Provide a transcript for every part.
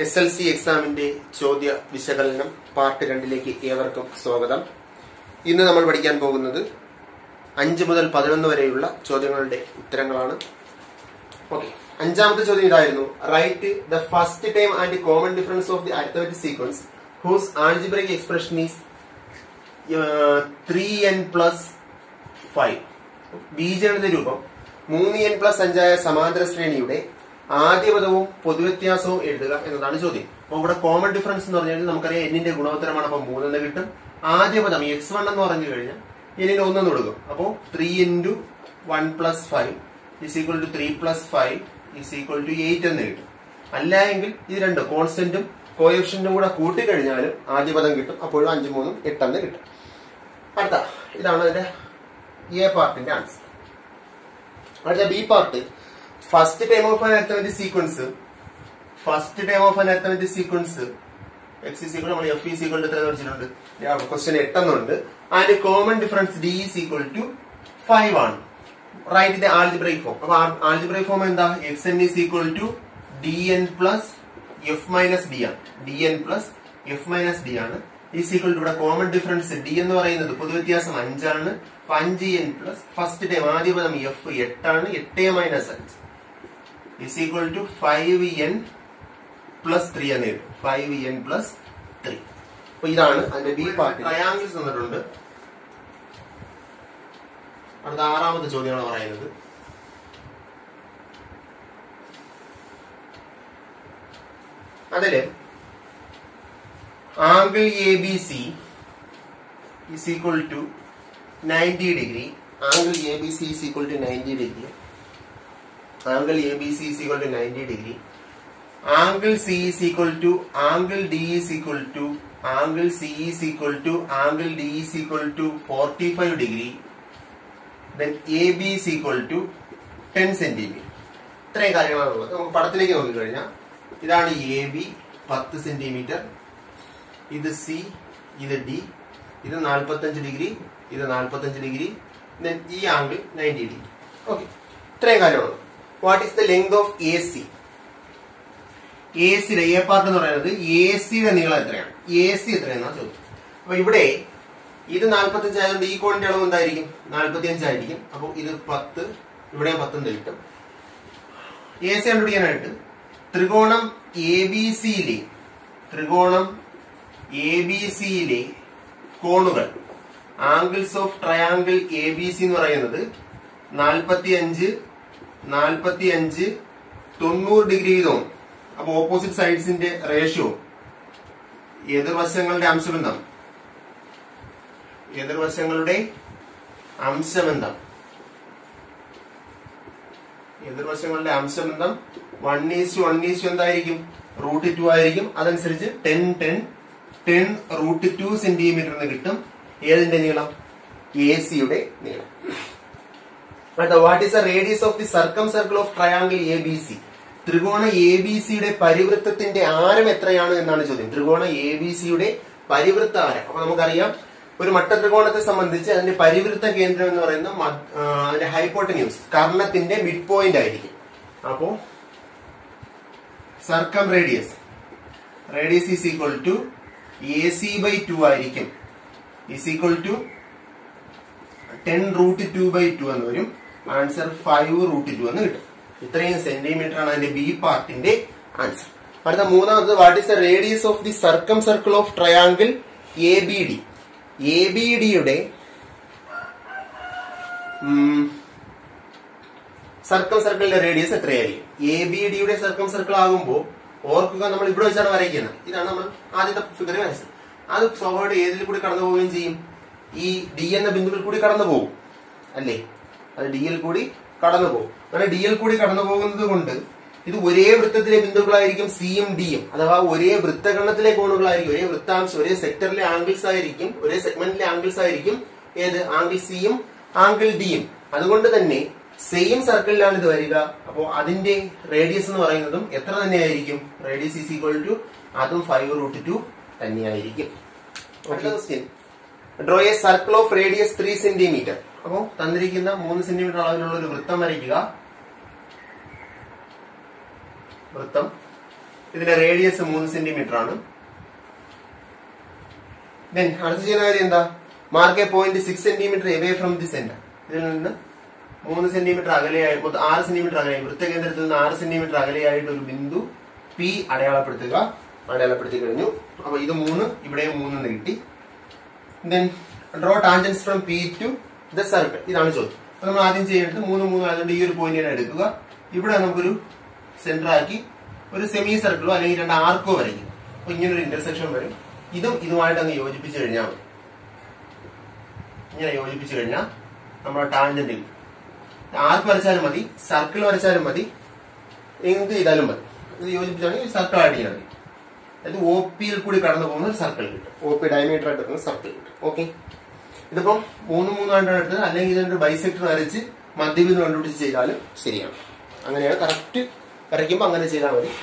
S L C എക്സാമിന്റെ ചോദ്യ വിശകലനം പാർട്ട് രണ്ടിലേക്ക് ഏവർക്കും സ്വാഗതം ഇന്ന് നമ്മൾ പഠിക്കാൻ പോകുന്നത് അഞ്ച് മുതൽ പതിനൊന്ന് വരെയുള്ള ചോദ്യങ്ങളുടെ ഉത്തരങ്ങളാണ് ഓക്കെ അഞ്ചാമത്തെ ചോദ്യം ഇതായിരുന്നു write the first term and common difference of the arithmetic sequence whose algebraic expression is three N plus five ബീജഗണിത രൂപം മൂന്ന് എൻ പ്ലസ് അഞ്ചായ സമാന്തര ശ്രേണിയുടെ ആദ്യ പദവും പൊതുവ്യത്യാസവും എഴുതുക എന്നതാണ് ചോദ്യം അപ്പൊ ഇവിടെ കോമൺ ഡിഫറൻസ് എന്ന് പറഞ്ഞാൽ നമുക്കറിയാം എന്നിന്റെ ഗുണോത്തരമാണ് അപ്പൊ മൂന്നെന്ന് കിട്ടും ആദ്യ പദം എക്സ് വൺ എന്ന് പറഞ്ഞു കഴിഞ്ഞാൽ എന്നിന്റെ ഒന്നെന്ന് കൊടുക്കും അപ്പോ three into one plus five is equal to three plus five is equal to eight എന്ന് കിട്ടും അല്ല എങ്കിൽ ഇത് രണ്ട് കോൺസ്റ്റന്റും കോയഫിഷ്യന്റും കൂടെ കൂട്ടിക്കഴിഞ്ഞാലും ആദ്യ പദം കിട്ടും അപ്പോഴും അഞ്ച് മൂന്നും എട്ടെന്ന് കിട്ടും അടുത്ത ഇതാണ് അതിന്റെ എ പാർട്ടിന്റെ ആൻസർ അടുത്ത B part first term of an arithmetic sequence first term of an arithmetic sequence X is equal നമ്മൾ എഫ് ഈസ് ഈക്വൽ എത്ര വെച്ചിട്ടുണ്ട് ക്വസ്റ്റ്യൻ എട്ടെന്നുണ്ട് and common difference D is equal to five ആണ് write the algebraic form അപ്പൊ algebraic form എന്താ X N is equal to D N plus F minus D ആണ് D N plus F minus D ആണ് is equal to ഇവിടെ common difference D എന്ന് പറയുന്നത് പൊതുവ്യത്യാസം അഞ്ചാണ് അപ്പൊ അഞ്ച് എൻ പ്ലസ് ഫസ്റ്റ് ടൈം ആദ്യ പദം എഫ് എട്ടാണ് എട്ട് മൈനസ് അഞ്ച് is equal to five N plus three എന്ന് കിട്ടും ഫൈവ് എൻ പ്ലസ് ത്രീ അപ്പൊ ഇതാണ് അതിന്റെ ബി പാർട്ടി ട്രയാങ്കിൾസ് തന്നിട്ടുണ്ട് അടുത്ത ആറാമത്തെ ചോദ്യമാണ് പറയുന്നത് അതില് angle A B C is equal to ninety degree angle A B C is equal to ninety degree angle A B C is equal to ninety degree angle C is equal to angle D is equal to angle C is equal to angle D is equal to forty five degree then A B is equal to ten centimetre ഇത്രയും കാര്യങ്ങളാണ് ഉള്ളത് നമുക്ക് പടത്തിലേക്ക് നോക്കിക്കഴിഞ്ഞാൽ ഇതാണ് A B പത്ത് centimetre ഇത് C ഇത് ഡി ഇത് നാൽപ്പത്തഞ്ച് ഡിഗ്രി ഇത് നാൽപ്പത്തഞ്ച് ഡിഗ്രി ദെൻ ഈ ആംഗിൾ നയൻറ്റി ഡിഗ്രി ഓക്കെ ഇത്രയും കാര്യമാണ് what is the length of A C A സിയുടെ എ പാർട്ട് എന്ന് പറയുന്നത് എ സിയുടെ നീളം എത്രയാണ് എ സി എത്രയെന്നാണ് ചോദ്യം അപ്പൊ ഇവിടെ ഇത് നാൽപ്പത്തഞ്ച് ആയതുകൊണ്ട് ഈ കോണിന്റെ അളവ് എന്തായിരിക്കും നാൽപ്പത്തി അഞ്ചായിരിക്കും അപ്പോൾ ഇത് പത്ത് ഇവിടെ പത്തെന്ന് കിട്ടും എ സി കണ്ടുപിടിക്കാനായിട്ട് ത്രികോണം എ ബി സിയിലെ ത്രികോണം എ ബി സിയിലെ കോണുകൾ angles of triangle A B C എന്ന് പറയുന്നത് നാൽപ്പത്തി അഞ്ച് നാൽപ്പത്തി അഞ്ച് തൊണ്ണൂറ് ഡിഗ്രി വീതവും അപ്പൊ ഓപ്പോസിറ്റ് സൈഡ്സിന്റെ റേഷ്യോ എതിർവശങ്ങളുടെ അംശബന്ധം എതിർവശങ്ങളുടെ അംശബന്ധം എതിർവശങ്ങളുടെ അംശബന്ധം വൺ ഈസ് വൺ ഈസ് എന്തായിരിക്കും റൂട്ട് ടു ആയിരിക്കും അതനുസരിച്ച് ten ten ten root two centimetre എന്ന് കിട്ടും ഏതിന്റെ നീളം എ സിയുടെ നീളം അടുത്ത what is the radius of the circumcircle of triangle A B C ത്രികോണ എ ബി സിയുടെ പരിവൃത്തത്തിന്റെ ആരം എത്രയാണ് എന്നാണ് ചോദ്യം ത്രികോണ എ ബി സിയുടെ പരിവൃത്ത ആരം അപ്പൊ നമുക്കറിയാം ഒരു മട്ട ത്രികോണത്തെ സംബന്ധിച്ച് അതിന്റെ പരിവൃത്ത കേന്ദ്രം എന്ന് പറയുന്ന അതിന്റെ ഹൈപ്പോട്ടന്യൂസ് കർണത്തിന്റെ മിഡ് പോയിന്റ് ആയിരിക്കും അപ്പോ circumradius radius is equal to A C by two ആയിരിക്കും is equal to ten root two by two എന്ന് വരും ആൻസർ ഫൈവ് റൂട്ട് ടു എന്ന് കിട്ടും ഇത്രയും സെന്റിമീറ്റർ ആണ് അതിന്റെ ബി പാർട്ടിന്റെ ആൻസർ അടുത്ത മൂന്നാമത് what is the radius of the circumcircle of triangle A B D A B ഡിയുടെ സർക്കം സർക്കിളിന്റെ റേഡിയസ് എത്രയായിരിക്കും എ ബി ഡിയുടെ സർക്കം സർക്കിൾ ആകുമ്പോൾ ഓർക്കുക നമ്മൾ ഇവിടെ വെച്ചാണ് വരയ്ക്കുന്നത് ഇതാണ് നമ്മൾ ആദ്യത്തെ ഫിഗർ വരച്ചത് അത് സ്വാഭാവികമായിട്ട് ഏതിൽ കൂടി കടന്നു പോവുകയും ചെയ്യും ഈ ഡി എന്ന ബിന്ദുവിൽ കൂടി കടന്നു പോകും അല്ലേ അത് ഡി എൽ കൂടി കടന്നു പോകും അങ്ങനെ ഡി എൽ കൂടി കടന്നു പോകുന്നത് കൊണ്ട് ഇത് ഒരേ വൃത്തത്തിലെ ബിന്ദുക്കളായിരിക്കും സിയും ഡിയും അഥവാ ഒരേ വൃത്തഗണത്തിലെ കോണുകളായിരിക്കും ഒരേ വൃത്താംശം ഒരേ സെക്ടറിലെ ആംഗിൾസ് ആയിരിക്കും ഒരേ സെഗ്മെന്റിലെ ആംഗിൾസ് ആയിരിക്കും ഏത് ആംഗിൾ സിയും ആംഗിൾ ഡിയും അതുകൊണ്ട് തന്നെ സെയിം സർക്കിളിലാണ് ഇത് വരിക അപ്പോൾ അതിന്റെ റേഡിയസ് എന്ന് പറയുന്നതും എത്ര തന്നെയായിരിക്കും റേഡിയസ് ഈസ് ഈക്വൽ ടു അതും ഫൈവ് റൂട്ട് ടു തന്നെയായിരിക്കും question draw a circle of radius three centimetre അപ്പോൾ തന്നിരിക്കുന്ന മൂന്ന് സെന്റിമീറ്റർ അളവിലുള്ള ഒരു വൃത്തം വരയ്ക്കുക വൃത്തം ഇതിന്റെ റേഡിയസ് മൂന്ന് സെന്റിമീറ്റർ ആണ് ദെൻ അടുത്ത ചെയ്യുന്ന കാര്യം എന്താ mark a point six centimetre away from the centre ഇതിൽ നിന്ന് മൂന്ന് സെന്റിമീറ്റർ അകലെയായി മൊത്തം ആറ് സെന്റിമീറ്റർ അകലെയായി വൃത്തകേന്ദ്രത്തിൽ നിന്ന് ആറ് സെന്റിമീറ്റർ അകലെയായിട്ട് ഒരു ബിന്ദു പി അടയാളപ്പെടുത്തുക അടയാളപ്പെടുത്തി കഴിഞ്ഞു അപ്പൊ ഇത് മൂന്ന് ഇവിടെ മൂന്ന് കിട്ടി then draw tangents from P to the circle ഇതാണ് ചോദ്യം അപ്പൊ നമ്മൾ ആദ്യം ചെയ്യേണ്ടത് മൂന്ന് മൂന്ന് ആയതുകൊണ്ട് ഈ ഒരു പോയിന്റിനെ എടുക്കുക ഇവിടെ നമുക്കൊരു സെന്റർ ആക്കി ഒരു സെമി സർക്കിളോ അല്ലെങ്കിൽ രണ്ട് ആർക്കോ വരയ്ക്കും അപ്പൊ ഇങ്ങനെ ഒരു ഇന്റർസെക്ഷൻ വരും ഇതും ഇതുമായിട്ട് അങ്ങ് യോജിപ്പിച്ച് കഴിഞ്ഞാൽ മതി ഇങ്ങനെ യോജിപ്പിച്ച് കഴിഞ്ഞാൽ നമ്മുടെ ടാൻജന്റ് കിട്ടും ആർക്ക് വരച്ചാലും മതി സർക്കിൾ വരച്ചാലും മതി എന്ത് ചെയ്താലും മതി ഇത് യോജിപ്പിച്ചാണെങ്കിൽ സർക്കിൾ ആഡ് ചെയ്യാൻ മതി അതായത് ഒ പിയിൽ കൂടി കടന്നു പോകുന്ന ഒരു സർക്കിൾ കിട്ടും ഒ പി ഡയമീറ്റർ ആയിട്ട് എടുക്കുന്ന സർക്കിൾ കിട്ടും ഓക്കെ ഇതിപ്പം മൂന്ന് മൂന്നായിട്ടാണ് എടുത്തത് അല്ലെങ്കിൽ ഇതിന്റെ ബൈസെക്ടർ വരച്ച് മധ്യബിന്ദു കണ്ടുപിടിച്ച് ചെയ്താലും ശരിയാണ് അങ്ങനെയാണ് കറക്റ്റ് വരയ്ക്കുമ്പോൾ അങ്ങനെ ചെയ്താൽ മതി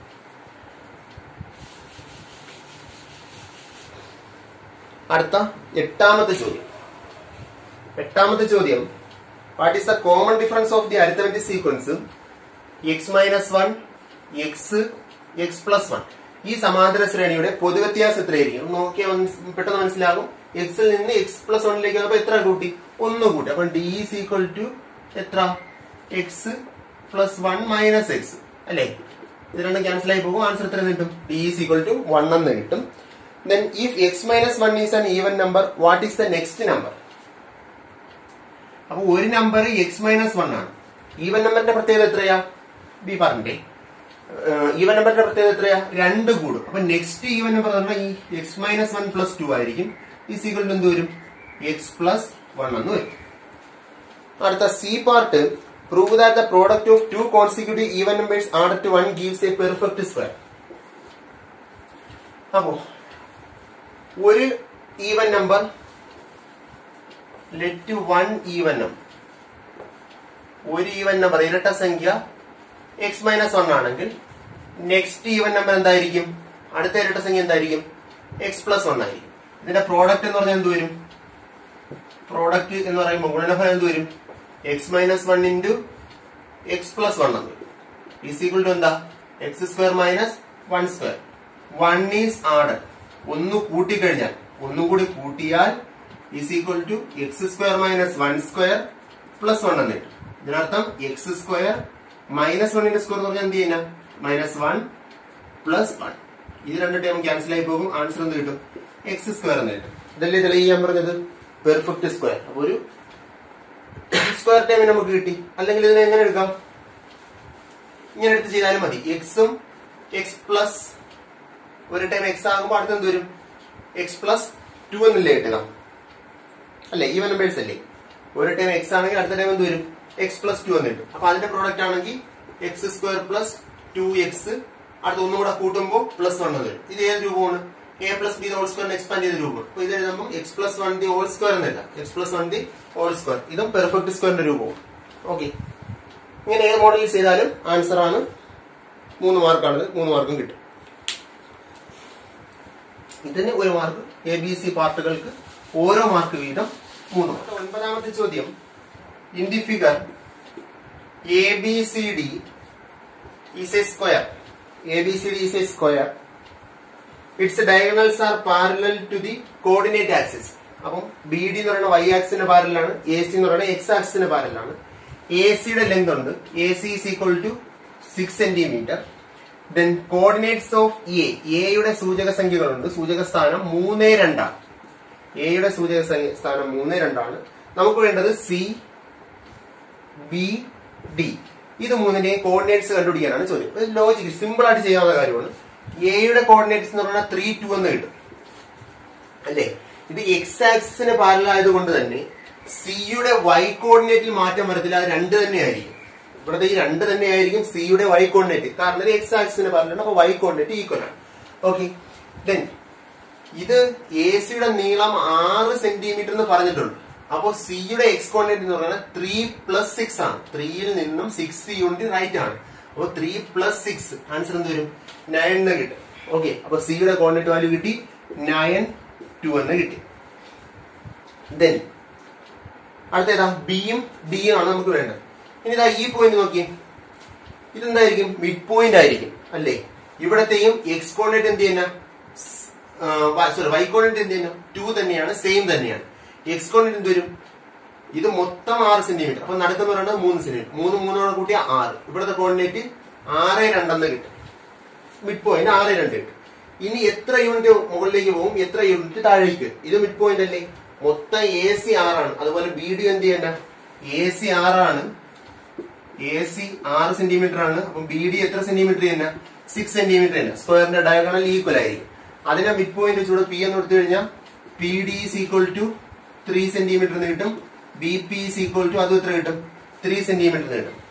അടുത്ത എട്ടാമത്തെ ചോദ്യം എട്ടാമത്തെ ചോദ്യം what is the common difference of the arithmetic sequence X minus one X X plus one ഈ സമാന്തര ശ്രേണിയുടെ പൊതുവ്യത്യാസം എത്രയായിരിക്കും നോക്കിയാൽ മനസ്- പെട്ടെന്ന് മനസ്സിലാകും എക്സിൽ നിന്ന് എക്സ് പ്ലസ് വണ്ണിലേക്ക് വന്നപ്പോ എത്ര കൂട്ടി ഒന്ന് കൂട്ടി അപ്പൊ ഡി ഈസ് ഈക്വൽ ടു എത്ര X plus one minus X അല്ലേ ഇത് രണ്ടും ക്യാൻസൽ ആയി പോകും ആൻസർ എത്ര കിട്ടും D is equal to one എന്ന് കിട്ടും then if X minus one is an even number what is the next number അപ്പൊ ഒരു നമ്പർ എക്സ് മൈനസ് വൺ ആണ് ഈവൻ നമ്പറിന്റെ പ്രത്യേകത എത്രയാ ബി പറഞ്ഞേ ഈവൻ നമ്പറിന്റെ പ്രത്യേകത എത്രയാ രണ്ട് കൂടും അപ്പൊ നെക്സ്റ്റ് ഈവൻ നമ്പർ പറഞ്ഞാൽ ഈ X minus one plus two ആയിരിക്കും ഈ സീക്വൽ എന്ത് വരും എക്സ് പ്ലസ് വൺ എന്ന് വരും അടുത്ത C part prove that the product of two consecutive even numbers add to one gives a perfect square അപ്പോ ഒരു even number let one even number ഒരു ഈവൻ നമ്പർ ഇരട്ട സംഖ്യ എക്സ് മൈനസ് വൺ ആണെങ്കിൽ next even number എന്തായിരിക്കും അടുത്ത ഇരട്ട സംഖ്യ എന്തായിരിക്കും എക്സ് പ്ലസ് വൺ ആയിരിക്കും ഇതിന്റെ പ്രോഡക്റ്റ് എന്ന് പറഞ്ഞാൽ എന്ത് വരും പ്രോഡക്റ്റ് എന്ന് പറയുമ്പോൾ ഗുണനഫലം എന്ത് വരും X minus one into X plus one എന്ന് വരും ഈസ് ഈക്വൽ ടു എന്താ X square minus one square one is add ഒന്ന് കൂട്ടിക്കഴിഞ്ഞാൽ ഒന്നും കൂടി കൂട്ടിയാൽ is equal to X square minus one square plus one എന്ന് കിട്ടും ഇതിനർത്ഥം എക്സ് സ്ക്വയർ മൈനസ് വണ്ണിന്റെ സ്ക്വയർ എന്ന് പറഞ്ഞാൽ എന്ത് ചെയ്യുന്ന മൈനസ് വൺ പ്ലസ് വൺ ഇത് രണ്ട് ടൈം ക്യാൻസൽ ആയി പോകും ആൻസർ എന്ത് കിട്ടും എക്സ് സ്ക്വയർ എന്ന് കിട്ടും ഇതല്ലേ തെളിയിക്കാൻ പറഞ്ഞത് പെർഫെക്റ്റ് സ്ക്വയർ അപ്പൊ ഒരു സ്ക്വയർ ടൈം നമുക്ക് കിട്ടി അല്ലെങ്കിൽ ഇതിനെ എങ്ങനെ എടുക്കാം ഇങ്ങനെ എടുത്ത് ചെയ്താലും മതി എക്സും എക്സ് പ്ലസ് ഒരു ടൈം എക്സ് ആകുമ്പോൾ അടുത്ത് എന്ത് വരും എക്സ് പ്ലസ് ടു എന്നല്ലേ കിട്ടുക അല്ലേ ഈവൻ നമ്പേഴ്സ് അല്ലേ ഒരു ടൈം എക്സ് ആണെങ്കിൽ അടുത്ത ടൈം എന്ത് വരും എക്സ് പ്ലസ് ടു എന്ന് കിട്ടും അപ്പൊ അതിന്റെ പ്രോഡക്റ്റ് ആണെങ്കിൽ X square plus two X അടുത്ത ഒന്നും കൂടെ കൂട്ടുമ്പോൾ പ്ലസ് വൺ എന്ന് വരും ഇത് ഏത് രൂപമാണ് A plus B whole square expand ചെയ്ത രൂപം അപ്പൊ ഇത് എഴുതുമ്പോൾ X plus one the whole square എന്നല്ല X plus one the whole square ഇതും പെർഫെക്റ്റ് സ്ക്വയറിന്റെ രൂപവും ഓക്കെ ഇങ്ങനെ ഏത് മോഡലിൽ ചെയ്താലും ആൻസർ ആണ് മൂന്ന് മാർക്കാണിത് മൂന്ന് മാർക്കും കിട്ടും ഇതിന് ഒരു മാർക്ക് എ ബി സി പാർട്ടുകൾക്ക് ഓരോ മാർക്ക് വീതം മൂന്ന് മാർക്ക് ഒൻപതാമത്തെ ചോദ്യം in the figure A B C D is a square A B C D is a square its diagonals are parallel to the coordinate axis അപ്പം B D എന്ന് പറയുന്ന Y ആക്സിന് പാരലാണ് എ സി എന്ന് പറയുന്നത് X ആക്സിന് പാരലാണ് A സിയുടെ ലെങ്ത് ഉണ്ട് A C is equal to six centimetre then coordinates of A എയുടെ സൂചക സംഖ്യകളുണ്ട് സൂചക സ്ഥാനം മൂന്ന് രണ്ടാണ് എയുടെ സൂചക സംഖ്യ- സ്ഥാനം മൂന്ന് രണ്ടാണ് നമുക്ക് വേണ്ടത് സി ബി ഡി ഇത് മൂന്നിന്റെയും കോർഡിനേറ്റ്സ് കണ്ടുപിടിക്കാനാണ് ചോദ്യം ലോജിക് സിമ്പിൾ ആയിട്ട് ചെയ്യാവുന്ന കാര്യമാണ് എയുടെ കോർഡിനേറ്റ്സ് എന്ന് പറഞ്ഞാൽ ത്രീ ടു എന്ന് കിട്ടും അല്ലേ ഇത് എക്സ് ആക്സിന് പാരലായതുകൊണ്ട് തന്നെ സിയുടെ വൈ കോർഡിനേറ്റിൽ മാറ്റം വരത്തില്ല അത് രണ്ട് തന്നെയായിരിക്കും ഇവിടുത്തെ ഈ രണ്ട് തന്നെയായിരിക്കും സിയുടെ വൈ കോർഡിനേറ്റ് കാരണം ഇത് എക്സ് ആക്സിന് പാരലാണ് അപ്പൊ വൈ കോർഡിനേറ്റ് ഈക്വൽ ആണ് ഓക്കെ ദെൻ ഇത് എ സിയുടെ നീളം ആറ് സെന്റിമീറ്റർ എന്ന് പറഞ്ഞിട്ടുണ്ട് അപ്പൊ സിയുടെ എക്സ് കോർഡിനേറ്റ് എന്ന് പറയുന്നത് ത്രീ പ്ലസ് സിക്സ് ആണ് ത്രീയിൽ നിന്നും സിക്സ് യൂണിറ്റ് റൈറ്റ് ആണ് അപ്പൊ ത്രീ പ്ലസ് സിക്സ് ആൻസർ എന്ത് വരും നയൻ എന്ന് കിട്ടും ഓക്കെ അപ്പൊ സിയുടെ കോർഡിനേറ്റ് വാല്യൂ കിട്ടി നയൻ ടു എന്ന് കിട്ടി ദെൻ അടുത്തേതാ ബിയും ഡിയും ആണ് നമുക്ക് വേണ്ടത് ഇനി ഇതാ ഈ പോയിന്റ് നോക്കിയേ ഇതെന്തായിരിക്കും മിഡ് പോയിന്റ് ആയിരിക്കും അല്ലേ ഇവിടത്തെയും എക്സ് കോർഡിനേറ്റ് എന്ത് ചെയ്യുന്ന സോറി വൈ കോർഡിനേറ്റ് എന്ത് ചെയ്യുന്നു ടു തന്നെയാണ് സെയിം തന്നെയാണ് എക്സ് കോർഡിനേറ്റ് എന്ത് വരും ഇത് മൊത്തം ആറ് സെന്റിമീറ്റർ അപ്പൊ നടക്കുന്ന പറയുന്നത് മൂന്ന് സെന്റിമീറ്റർ മൂന്ന് മൂന്നോടെ കൂട്ടിയ ആറ് ഇവിടുത്തെ കോർഡിനേറ്റ് ആറ് രണ്ടെന്ന് കിട്ടും മിഡ് പോയിന്റ് ആറ് രണ്ട് കിട്ടും ഇനി എത്ര യൂണിറ്റ് മുകളിലേക്ക് പോകും എത്ര യൂണിറ്റ് താഴേക്ക് ഇത് മിഡ് പോയിന്റ് അല്ലേ മൊത്തം എ സി ആറാണ് അതുപോലെ ബി ഡി എന്ത് ചെയ്യണ്ട എ സി ആറാണ് എ സി ആറ് സെന്റിമീറ്റർ ആണ് അപ്പം ബി ഡി എത്ര സെന്റിമീറ്റർ തന്നെ സിക്സ് സെന്റിമീറ്റർ തന്നെ സ്ക്വയറിന്റെ ഡയഗണൽ ഈക്വൽ ആയിരിക്കും അതിനെ മിഡ് പോയിന്റ് വെച്ചുകൂടെ പി എന്ന് എടുത്തു കഴിഞ്ഞാൽ P D is equal to three centimetre എന്ന് കിട്ടും B P is equal to അതും എത്ര കിട്ടും ത്രീ സെന്റിമീറ്റർ എന്ന് കിട്ടും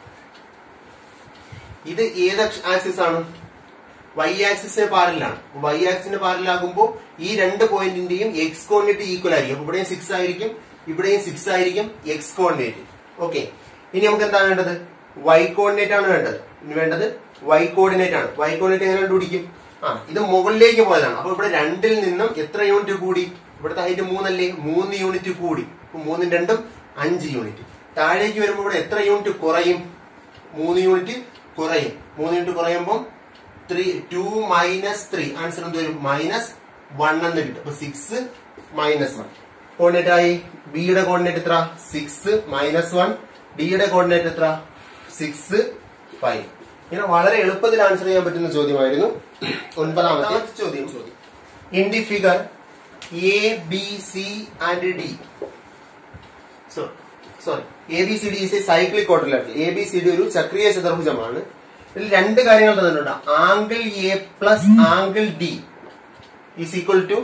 ഇത് ഏത് ആക്സിസ് ആണ് വൈ ആക്സിസിന് പാരലാണ് വൈ ആക്സിന് പാരലാകുമ്പോൾ ഈ രണ്ട് പോയിന്റിന്റെയും എക്സ് കോർഡിനേറ്റ് ഈക്വൽ ആയിരിക്കും അപ്പൊ ഇവിടെയും സിക്സ് ആയിരിക്കും ഇവിടെയും സിക്സ് ആയിരിക്കും എക്സ് കോർഡിനേറ്റ് ഓക്കെ ഇനി നമുക്ക് എന്താ വേണ്ടത് വൈ കോർഡിനേറ്റ് ആണ് വേണ്ടത് ഇനി വേണ്ടത് വൈ കോർഡിനേറ്റ് ആണ് വൈ കോർഡിനേറ്റ് എങ്ങനെ കണ്ടുപിടിക്കും ആ ഇത് മുകളിലേക്ക് പോയതാണ് അപ്പൊ ഇവിടെ രണ്ടിൽ നിന്നും എത്ര യൂണിറ്റ് കൂടി ഇവിടുത്തെ ഹൈറ്റ് മൂന്നല്ലേ മൂന്ന് യൂണിറ്റ് കൂടി അപ്പൊ മൂന്നും രണ്ടും അഞ്ച് യൂണിറ്റ് താഴേക്ക് വരുമ്പോൾ ഇവിടെ എത്ര യൂണിറ്റ് കുറയും മൂന്ന് യൂണിറ്റ് കുറയും മൂന്ന് യൂണിറ്റ് കുറയുമ്പോൾ three two minus three answer എന്ത് വരും മൈനസ് വൺ എന്ന് കിട്ടും അപ്പൊ സിക്സ് മൈനസ് വൺ കോർഡിനേറ്റ് ആയി ബിയുടെ കോർഡിനേറ്റ് എത്ര സിക്സ് മൈനസ് വൺ ഡിയുടെ കോർഡിനേറ്റ് എത്ര സിക്സ് ഫൈവ് ഇങ്ങനെ വളരെ എളുപ്പത്തിൽ ആൻസർ ചെയ്യാൻ പറ്റുന്ന ചോദ്യമായിരുന്നു ഒൻപതാമത്തെ ചോദ്യം ചോദ്യം in the figure A B C and D sorry A B C D is a cyclic quadrilateral A B C D ഒരു ചക്രീയ ചതുർഭുജമാണ് ഇതിൽ രണ്ട് കാര്യങ്ങൾ തന്നിട്ടുണ്ട് angle A plus angle D is equal to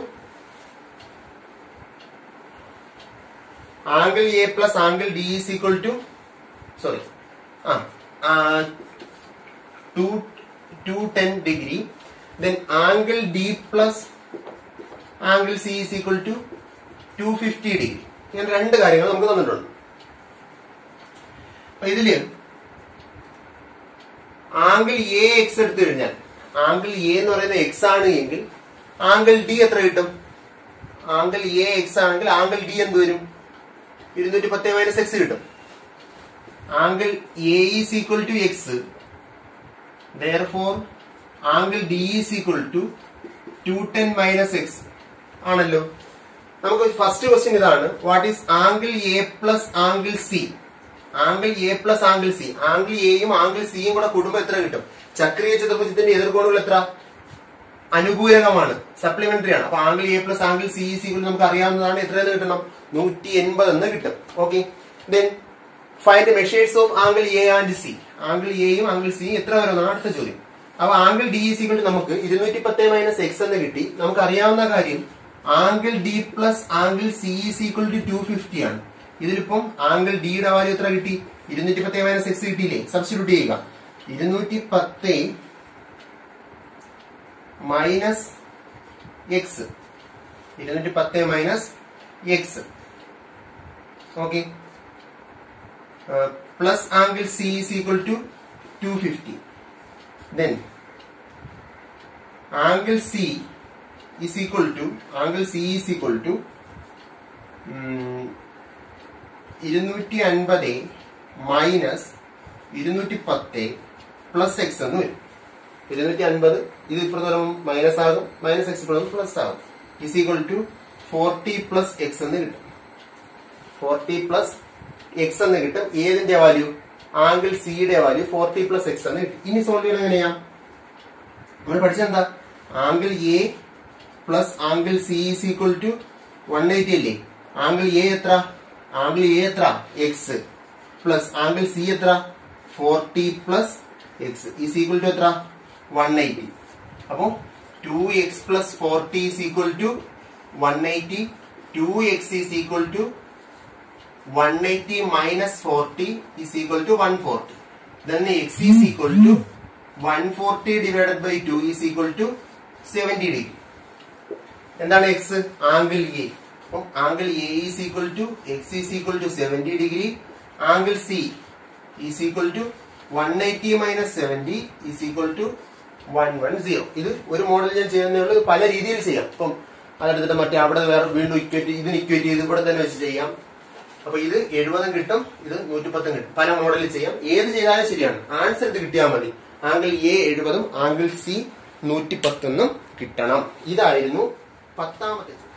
angle A plus angle D is equal to sorry ah to two ten degree then angle D plus angle C is equal to two fifty degree ഇങ്ങനെ രണ്ട് കാര്യങ്ങൾ നമുക്ക് തന്നിട്ടുണ്ട് അപ്പൊ ഇതില് angle A X എടുത്തു കഴിഞ്ഞാൽ angle A എന്ന് പറയുന്നത് എക്സ് ആണ് എങ്കിൽ ആംഗിൾ ഡി എത്ര കിട്ടും ആംഗിൾ എ എക്സ് ആണെങ്കിൽ ആംഗിൾ ഡി എന്ത് വരും ഇരുന്നൂറ്റി പത്ത് മൈനസ് എക്സ് കിട്ടും angle A is equal to X therefore angle D is equal to two ten minus X ആണല്ലോ നമുക്ക് ഫസ്റ്റ് ക്വസ്റ്റ്യൻ ഇതാണ് what is angle A plus angle C angle A plus angle C angle എയും angle സിയും കൂടെ കൂടുമ്പോൾ എത്ര കിട്ടും ചക്രീയ ചതുർഭുജത്തിന്റെ എതിർകോണുകൾ എത്ര അനുകൂലകമാണ് സപ്ലിമെന്ററി ആണ് അപ്പൊ angle A plus angle C സികൾ നമുക്ക് അറിയാവുന്നതാണ് എത്രയെന്ന് കിട്ടണം നൂറ്റി എൺപത് എന്ന് കിട്ടും okay then find measures of angle A and C angle എയും ആംഗിൾ സിയും എത്ര വരുമെന്നാണ് അടുത്ത ചോദ്യം അപ്പൊ ആംഗിൾ ഡി സികൾ നമുക്ക് ഇരുന്നൂറ്റി പത്ത് മൈനസ് എക്സ് എന്ന് കിട്ടി നമുക്ക് അറിയാവുന്ന കാര്യം angle D plus angle C is equal to two fifty ആണ് ഇതിലിപ്പം ആംഗിൾ ഡിയുടെ വാല്യൂ എത്ര കിട്ടി ഇരുന്നൂറ്റി പത്ത് മൈനസ് എക്സ് കിട്ടിയില്ലേ സബ്സ്റ്റിറ്റ്യൂട്ട് ചെയ്യുക ഇരുന്നൂറ്റി പത്ത് മൈനസ് എക്സ് ഇരുന്നൂറ്റി പത്ത് minus X okay plus angle C is equal to two fifty then angle C is equal to angle C is equal to ഇരുന്നൂറ്റി അൻപത് മൈനസ് ഇരുന്നൂറ്റി പത്ത് പ്ലസ് എക്സ് എന്ന് വരും ഇരുന്നൂറ്റി അൻപത് ഇത് ഇപ്പുറത്ത് വരുമ്പോൾ മൈനസ് ആകും മൈനസ് എക്സ് ഇപ്പുറത്ത് പ്ലസ് ആകും is equal to forty plus X എന്ന് കിട്ടും ഫോർട്ടി പ്ലസ് എക്സ് എന്ന് കിട്ടും ഏതിന്റെ വാല്യൂ ആംഗിൾ സിയുടെ വാല്യൂ ഫോർട്ടി പ്ലസ് എക്സ് എന്ന് കിട്ടും ഇനി സോൾവ് ചെയ്യണം എങ്ങനെയാ നമ്മൾ പഠിച്ചെന്താ angle A plus angle C is equal to one eighty അല്ലേ ആംഗിൾ എ എത്ര ആംഗിൾ എ എത്ര എക്സ് പ്ലസ് ആംഗിൾ സി എത്ര forty plus X is equal to എത്ര വൺ എയ്റ്റി അപ്പോ to X plus forty is equal to one eighty two X is equal to one eighty minus forty is equal to one forty then x is equal to 140 divided by 2 is equal to 70 degree എന്താണ് X angle A അപ്പം angle A is equal to X is equal to seventy degree angle C is equal to one eighty minus seventy is equal to one one zero ഇത് ഒരു model ഞാൻ ചെയ്യുന്നേ ഉള്ളൂ ഇത് പല രീതിയിൽ ചെയ്യാം ഇപ്പം അതെടുത്തിട്ട് മറ്റേ അവിടെ വേറെ വീണ്ടും ഇക്വേറ്റ് ഇതിന് ഇക്വേറ്റ് ചെയ്ത് ഇവിടെ തന്നെ വെച്ച് ചെയ്യാം അപ്പൊ ഇത് എഴുപതും കിട്ടും ഇത് നൂറ്റിപ്പത്തും കിട്ടും പല മോഡലിൽ ചെയ്യാം ഏത് ചെയ്താലും ശരിയാണ് ആൻസർ ഇത് കിട്ടിയാൽ മതി ആംഗിൾ എ എഴുപതും ആംഗിൾ സി നൂറ്റി പത്തെന്നും കിട്ടണം ഇതായിരുന്നു പത്താമത്തെ ചോദ്യം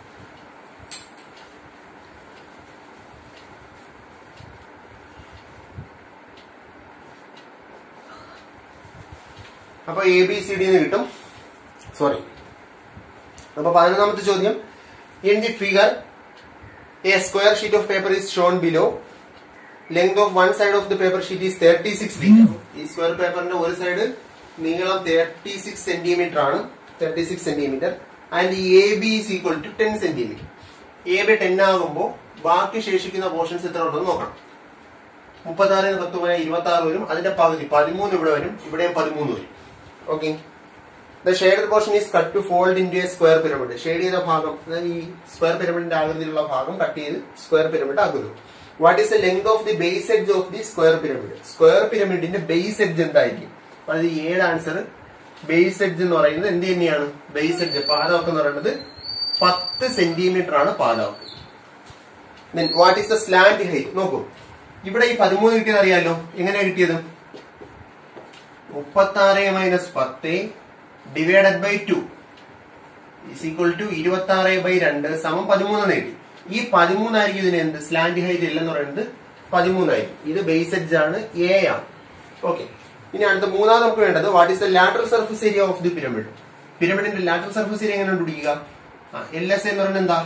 അപ്പൊ എ ബി സി ഡി എന്ന് കിട്ടും സോറി അപ്പൊ പതിനൊന്നാമത്തെ ചോദ്യം in the figure a square sheet of paper is shown below length of one side of the paper sheet is thirty six metre ഈ സ്ക്വയർ പേപ്പറിന്റെ ഒരു സൈഡ് നീളം തേർട്ടി സിക്സ് സെന്റിമീറ്റർ ആണ് thirty six centimetre and A B is equal to ten centimetre A B ten ആകുമ്പോൾ ബാക്കി ശേഷിക്കുന്ന portions എത്ര ഉണ്ടെന്ന് നോക്കണം മുപ്പത്താറിന് പത്ത് പോയാൽ ഇരുപത്തി ആറ് വരും അതിന്റെ പകുതി പതിമൂന്ന് ഇവിടെ വരും ഇവിടെയും പതിമൂന്ന് വരും okay the shaded portion is cut to fold in a square pyramid shade ചെയ്ത ഭാഗം അതായത് ഈ സ്ക്വയർ പിരമിഡിന്റെ ആകൃതിയിലുള്ള ഭാഗം കട്ട് ചെയ്ത് സ്ക്വയർ പിരമിഡ് ആക്കുന്നു what is the length of the base edge of the square pyramid square പിരമിഡിന്റെ ബേസ് എഡ്ജ് എന്തായിരിക്കും അപ്പൊ അത് ഏഴ് ആൻസർ ബേസ് എഡ്ജ് എന്ന് പറയുന്നത് എന്ത് തന്നെയാണ് ബേസ് എഡ്ജ് പാദവക്ക് എന്ന് പറയുന്നത് പത്ത് സെന്റിമീറ്റർ ആണ് പാദവക്ക് what is the slant height നോക്കൂ ഇവിടെ ഈ പതിമൂന്ന് കിട്ടിയത് അറിയാലോ എങ്ങനെയാ കിട്ടിയത് മുപ്പത്തി ആറ് മൈനസ് പത്ത് divided by two is equal to ഇരുപത്തി ആറ് ബൈ രണ്ട് സമം പതിമൂന്ന് നേടി ഈ പതിമൂന്നായിരിക്കും ഇതിന് എന്ത് സ്ലാൻഡ് ഹൈറ്റ് ഇല്ലെന്ന് പറയുന്നത് പതിമൂന്നായിരിക്കും ഇത് ബേസ് എഡ്ജ് ആണ് എ ആണ് ഓക്കെ ഇനി അടുത്ത മൂന്നാമത് നമുക്ക് വേണ്ടത് what is the lateral surface area of the pyramid പിരമിഡിന്റെ ലാറ്ററൽ സർഫസ് ഏരിയ എങ്ങനെ കണ്ടുപിടിക്കുക എൽ എസ് എന്ന് പറയുന്നത് എന്താ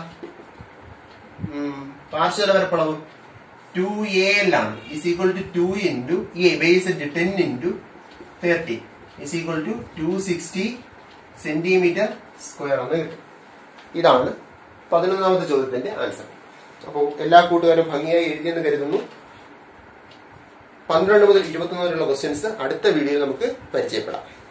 പാർശ്വത പരപ്പളവ് ടു എ എൽ ആണ് is equal to two into a base edge ten into thirty is equal to two sixty centimetre square എന്ന് കിട്ടും ഇതാണ് പതിനൊന്നാമത്തെ ചോദ്യത്തിന്റെ ആൻസർ അപ്പോൾ എല്ലാ കൂട്ടുകാരും ഭംഗിയായി എഴുതിയെന്ന് കരുതുന്നു പന്ത്രണ്ട് മുതൽ ഇരുപത്തൊന്ന് വരെയുള്ള ക്വസ്റ്റ്യൻസ് അടുത്ത വീഡിയോയിൽ നമുക്ക് പരിചയപ്പെടാം